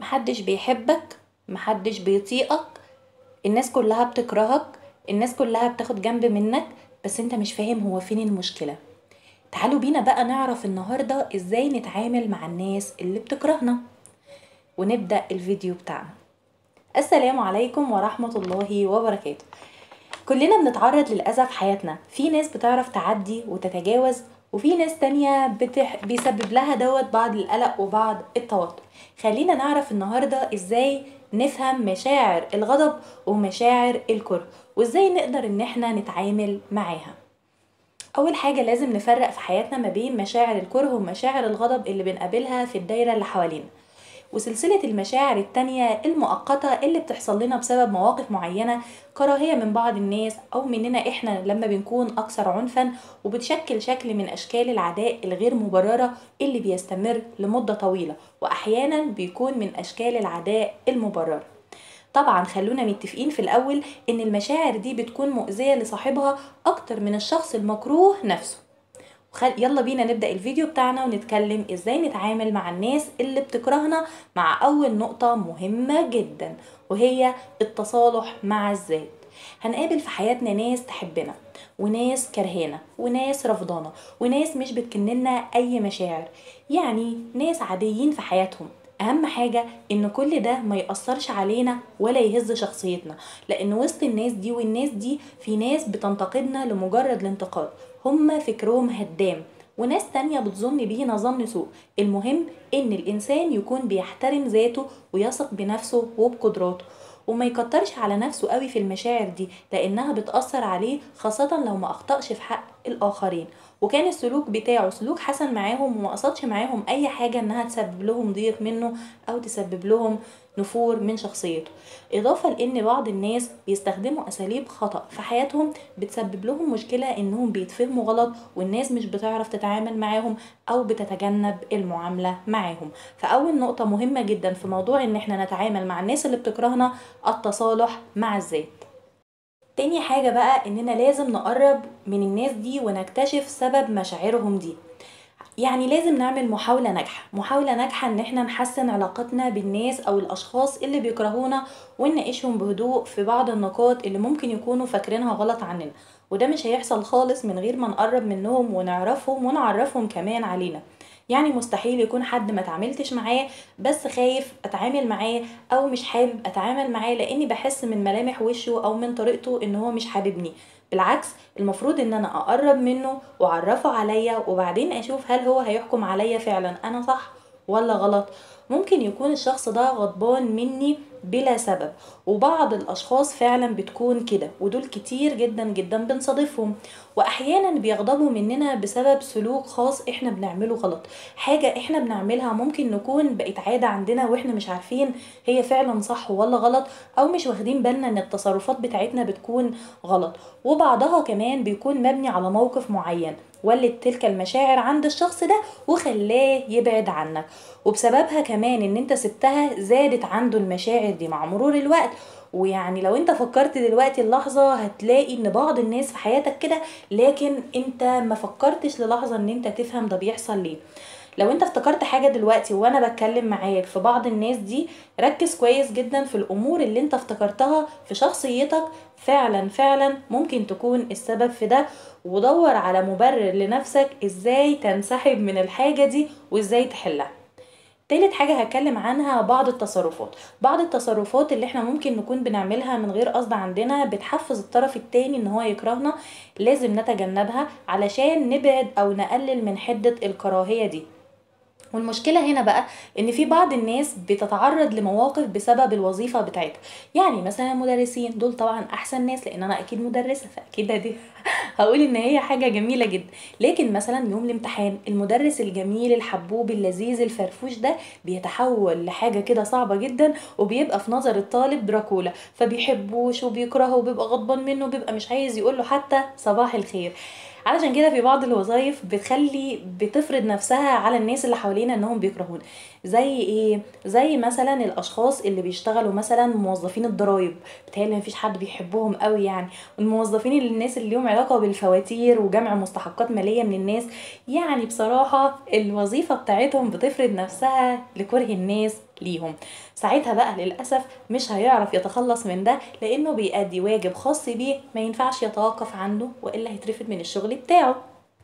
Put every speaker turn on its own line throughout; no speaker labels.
محدش بيحبك محدش بيطيقك الناس كلها بتكرهك الناس كلها بتاخد جنب منك بس انت مش فاهم هو فين المشكلة تعالوا بينا بقى نعرف النهاردة ازاي نتعامل مع الناس اللي بتكرهنا ونبدأ الفيديو بتاعنا السلام عليكم ورحمة الله وبركاته كلنا بنتعرض للأذى في حياتنا في ناس بتعرف تعدي وتتجاوز وفي ناس تانية بتح... بيسبب لها دوت بعض القلق وبعض التوتر خلينا نعرف النهاردة ازاي نفهم مشاعر الغضب ومشاعر الكره وازاي نقدر ان احنا نتعامل معاها اول حاجة لازم نفرق في حياتنا ما بين مشاعر الكره ومشاعر الغضب اللي بنقابلها في الدايرة اللي حوالينا وسلسلة المشاعر التانية المؤقتة اللي بتحصل لنا بسبب مواقف معينة كراهية من بعض الناس أو مننا إحنا لما بنكون أكثر عنفا وبتشكل شكل من أشكال العداء الغير مبررة اللي بيستمر لمدة طويلة وأحيانا بيكون من أشكال العداء المبررة طبعا خلونا متفقين في الأول إن المشاعر دي بتكون مؤذية لصاحبها أكتر من الشخص المكروه نفسه وخل... يلا بينا نبدأ الفيديو بتاعنا ونتكلم ازاي نتعامل مع الناس اللي بتكرهنا مع أول نقطة مهمة جدا وهي التصالح مع الذات هنقابل في حياتنا ناس تحبنا وناس كرهانا وناس رفضانا وناس مش بتكنلنا أي مشاعر يعني ناس عاديين في حياتهم اهم حاجة ان كل ده ما يأثرش علينا ولا يهز شخصيتنا لان وسط الناس دي والناس دي في ناس بتنتقدنا لمجرد الانتقاد هما فكرهم هدام وناس تانية بتظن بينا ظن سوء المهم ان الانسان يكون بيحترم ذاته ويثق بنفسه وبقدراته وما يكترش على نفسه قوي في المشاعر دي لانها بتأثر عليه خاصة لو ما اخطأش في حق الاخرين وكان السلوك بتاعه سلوك حسن معاهم وما قصدش معاهم اي حاجة انها تسبب لهم ضيق منه او تسبب لهم نفور من شخصيته اضافة لان بعض الناس بيستخدموا اساليب خطأ في حياتهم بتسبب لهم مشكلة انهم بيتفهموا غلط والناس مش بتعرف تتعامل معاهم او بتتجنب المعاملة معاهم فاول نقطة مهمة جدا في موضوع ان احنا نتعامل مع الناس اللي بتكرهنا التصالح مع الذات تاني حاجة بقى اننا لازم نقرب من الناس دي ونكتشف سبب مشاعرهم دي يعني لازم نعمل محاولة ناجحة محاولة ناجحة ان احنا نحسن علاقتنا بالناس او الاشخاص اللي بيكرهونا ونناقشهم بهدوء في بعض النقاط اللي ممكن يكونوا فاكرينها غلط عننا وده مش هيحصل خالص من غير ما نقرب منهم ونعرفهم ونعرفهم كمان علينا يعني مستحيل يكون حد ما تعاملتش معاه بس خايف اتعامل معاه او مش حابب اتعامل معاه لاني بحس من ملامح وشه او من طريقته ان هو مش حاببني بالعكس المفروض ان انا اقرب منه واعرفه عليا وبعدين اشوف هل هو هيحكم عليا فعلا انا صح ولا غلط ممكن يكون الشخص ده غضبان مني بلا سبب وبعض الاشخاص فعلا بتكون كده ودول كتير جدا جدا بنصادفهم واحيانا بيغضبوا مننا بسبب سلوك خاص احنا بنعمله غلط حاجة احنا بنعملها ممكن نكون بقت عادة عندنا واحنا مش عارفين هي فعلا صح ولا غلط او مش واخدين بالنا ان التصرفات بتاعتنا بتكون غلط وبعضها كمان بيكون مبني على موقف معين ولد تلك المشاعر عند الشخص ده وخلاه يبعد عنك وبسببها كمان ان انت سبتها زادت عنده المشاعر دي مع مرور الوقت ويعني لو انت فكرت دلوقتي اللحظة هتلاقي ان بعض الناس في حياتك كده لكن انت ما فكرتش للحظة ان انت تفهم ده بيحصل ليه لو انت افتكرت حاجة دلوقتي وانا بتكلم معاك في بعض الناس دي ركز كويس جدا في الامور اللي انت افتكرتها في شخصيتك فعلا فعلا ممكن تكون السبب في ده ودور على مبرر لنفسك ازاي تنسحب من الحاجة دي وازاي تحلها تالت حاجة هتكلم عنها بعض التصرفات بعض التصرفات اللي احنا ممكن نكون بنعملها من غير قصد عندنا بتحفز الطرف التاني ان هو يكرهنا لازم نتجنبها علشان نبعد او نقلل من حدة الكراهية دي والمشكلة هنا بقى ان في بعض الناس بتتعرض لمواقف بسبب الوظيفة بتاعتها يعني مثلا المدرسين دول طبعا احسن ناس لان انا اكيد مدرسة فاكيد دي هقول ان هي حاجة جميلة جدا لكن مثلا يوم الامتحان المدرس الجميل الحبوب اللذيذ الفرفوش ده بيتحول لحاجة كده صعبة جدا وبيبقى في نظر الطالب دراكولا فبيحبوش وبيكرهه وبيبقى غضبان منه وبيبقى مش عايز يقوله حتى صباح الخير علشان كده في بعض الوظائف بتخلي بتفرض نفسها على الناس اللي حوالينا انهم بيكرهون زي ايه زي مثلا الاشخاص اللي بيشتغلوا مثلا موظفين الضرايب بتهيألي مفيش حد بيحبهم قوي يعني الموظفين اللي الناس اللي ليهم علاقه بالفواتير وجمع مستحقات ماليه من الناس يعني بصراحه الوظيفه بتاعتهم بتفرض نفسها لكره الناس ليهم ساعتها بقى للأسف مش هيعرف يتخلص من ده لأنه بيأدي واجب خاص بيه ما ينفعش يتوقف عنه وإلا هيترفد من الشغل بتاعه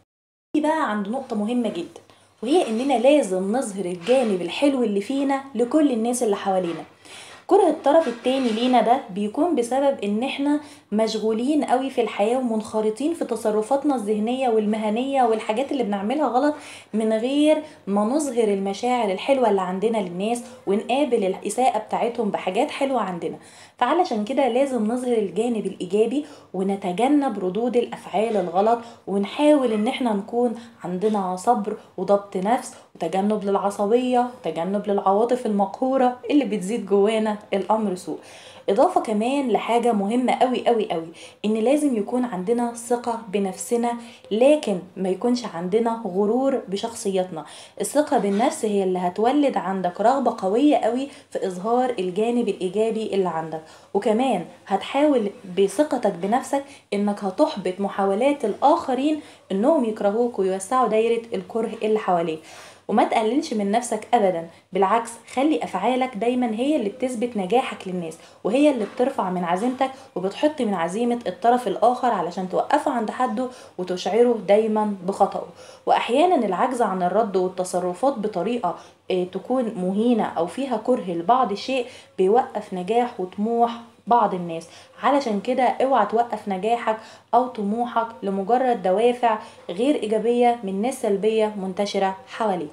دي بقى عند نقطة مهمة جدا وهي إننا لازم نظهر الجانب الحلو اللي فينا لكل الناس اللي حوالينا كره الطرف التاني لينا ده بيكون بسبب ان احنا مشغولين قوي في الحياة ومنخرطين في تصرفاتنا الذهنية والمهنية والحاجات اللي بنعملها غلط من غير ما نظهر المشاعر الحلوة اللي عندنا للناس ونقابل الإساءة بتاعتهم بحاجات حلوة عندنا فعلشان كده لازم نظهر الجانب الإيجابي ونتجنب ردود الأفعال الغلط ونحاول إن احنا نكون عندنا صبر وضبط نفس وتجنب للعصبية وتجنب للعواطف المقهورة اللي بتزيد جوانا الأمر سوء إضافة كمان لحاجة مهمة قوي قوي قوي إن لازم يكون عندنا ثقة بنفسنا لكن ما يكونش عندنا غرور بشخصيتنا الثقة بالنفس هي اللي هتولد عندك رغبة قوية قوي في إظهار الجانب الإيجابي اللي عندك وكمان هتحاول بثقتك بنفسك إنك هتحبط محاولات الآخرين إنهم يكرهوك ويوسعوا دايرة الكره اللي حواليك وما تقللش من نفسك ابدا بالعكس خلي افعالك دايما هي اللي بتثبت نجاحك للناس وهي اللي بترفع من عزيمتك وبتحط من عزيمه الطرف الاخر علشان توقفه عند حده وتشعره دايما بخطأه واحيانا العجز عن الرد والتصرفات بطريقه تكون مهينه او فيها كره لبعض الشيء بيوقف نجاح وطموح بعض الناس علشان كده اوعى توقف نجاحك او طموحك لمجرد دوافع غير ايجابيه من ناس سلبيه منتشره حواليك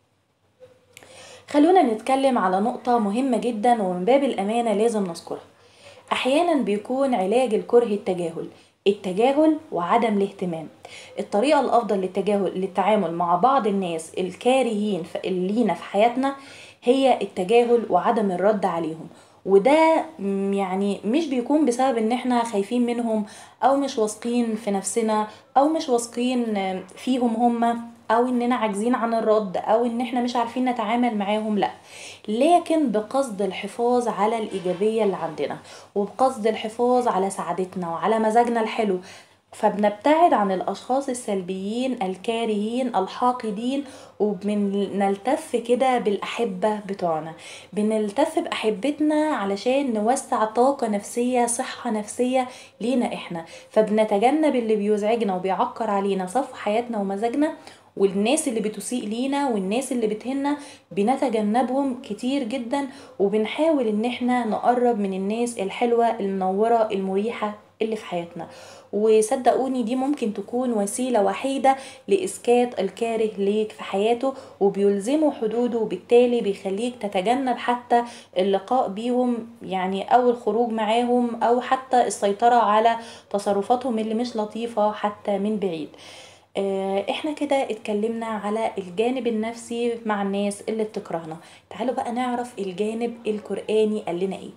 خلونا نتكلم على نقطه مهمه جدا ومن باب الامانه لازم نذكرها احيانا بيكون علاج الكره التجاهل التجاهل وعدم الاهتمام الطريقة الأفضل للتجاهل للتعامل مع بعض الناس الكارهين لينا في حياتنا هي التجاهل وعدم الرد عليهم وده يعني مش بيكون بسبب ان احنا خايفين منهم او مش واثقين في نفسنا او مش واثقين فيهم هما او اننا عاجزين عن الرد او ان احنا مش عارفين نتعامل معاهم لا لكن بقصد الحفاظ على الايجابيه اللي عندنا وبقصد الحفاظ على سعادتنا وعلى مزاجنا الحلو فبنبتعد عن الاشخاص السلبيين الكارهين الحاقدين وبنلتف كده بالاحبه بتوعنا بنلتف باحبتنا علشان نوسع طاقه نفسيه صحه نفسيه لينا احنا فبنتجنب اللي بيزعجنا وبيعكر علينا صف حياتنا ومزاجنا والناس اللي بتسيء لينا والناس اللي بتهنا بنتجنبهم كتير جدا وبنحاول ان احنا نقرب من الناس الحلوة المنورة المريحة اللي في حياتنا وصدقوني دي ممكن تكون وسيلة وحيدة لإسكات الكاره ليك في حياته وبيلزمه حدوده وبالتالي بيخليك تتجنب حتى اللقاء بيهم يعني أو الخروج معاهم أو حتى السيطرة على تصرفاتهم اللي مش لطيفة حتى من بعيد احنا كده اتكلمنا على الجانب النفسي مع الناس اللي بتكرهنا تعالوا بقى نعرف الجانب القرآني قال لنا ايه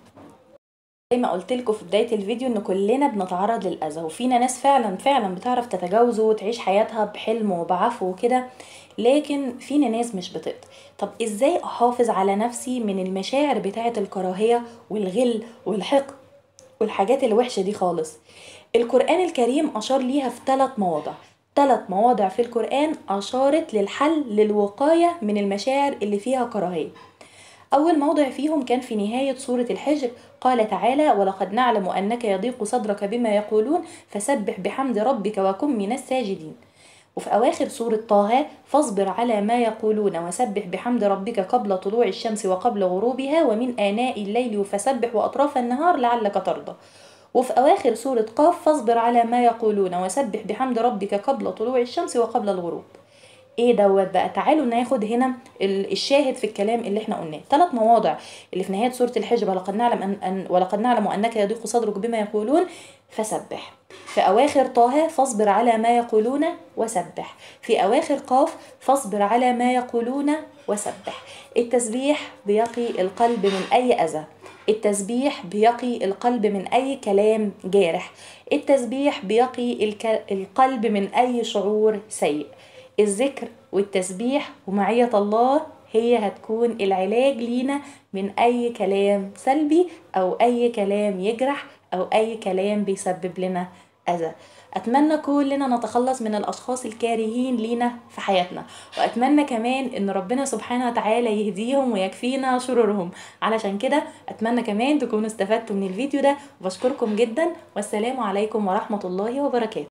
زي ما قلت لكم في بدايه الفيديو ان كلنا بنتعرض للاذى وفينا ناس فعلا فعلا بتعرف تتجاوزه وتعيش حياتها بحلم وبعفو وكده لكن فينا ناس مش بتقدر طب ازاي احافظ على نفسي من المشاعر بتاعه الكراهيه والغل والحقد والحاجات الوحشه دي خالص القران الكريم اشار ليها في ثلاث مواضع ثلاث مواضع في القرآن أشارت للحل للوقاية من المشاعر اللي فيها كراهية أول موضع فيهم كان في نهاية سورة الحجر قال تعالى ولقد نعلم أنك يضيق صدرك بما يقولون فسبح بحمد ربك وكن من الساجدين وفي أواخر سورة طه فاصبر على ما يقولون وسبح بحمد ربك قبل طلوع الشمس وقبل غروبها ومن آناء الليل فسبح وأطراف النهار لعلك ترضى وفي أواخر سورة قاف فاصبر على ما يقولون وسبح بحمد ربك قبل طلوع الشمس وقبل الغروب ايه دوت بقى تعالوا ناخد هنا الشاهد في الكلام اللي احنا قلناه ثلاث مواضع اللي في نهايه سوره الحجر ولقد نعلم أن, أن ولقد نعلم انك يضيق صدرك بما يقولون فسبح في اواخر طه فاصبر على ما يقولون وسبح في اواخر قاف فاصبر على ما يقولون وسبح التسبيح بيقي القلب من اي اذى التسبيح بيقي القلب من أي كلام جارح التسبيح بيقي الك- القلب من أي شعور سيء الذكر والتسبيح ومعية الله هي هتكون العلاج لينا من أي كلام سلبي أو أي كلام يجرح أو أي كلام بيسبب لنا أذى أتمنى كلنا نتخلص من الأشخاص الكارهين لينا في حياتنا وأتمنى كمان إن ربنا سبحانه وتعالى يهديهم ويكفينا شرورهم علشان كده أتمنى كمان تكونوا استفدتوا من الفيديو ده وبشكركم جدا والسلام عليكم ورحمة الله وبركاته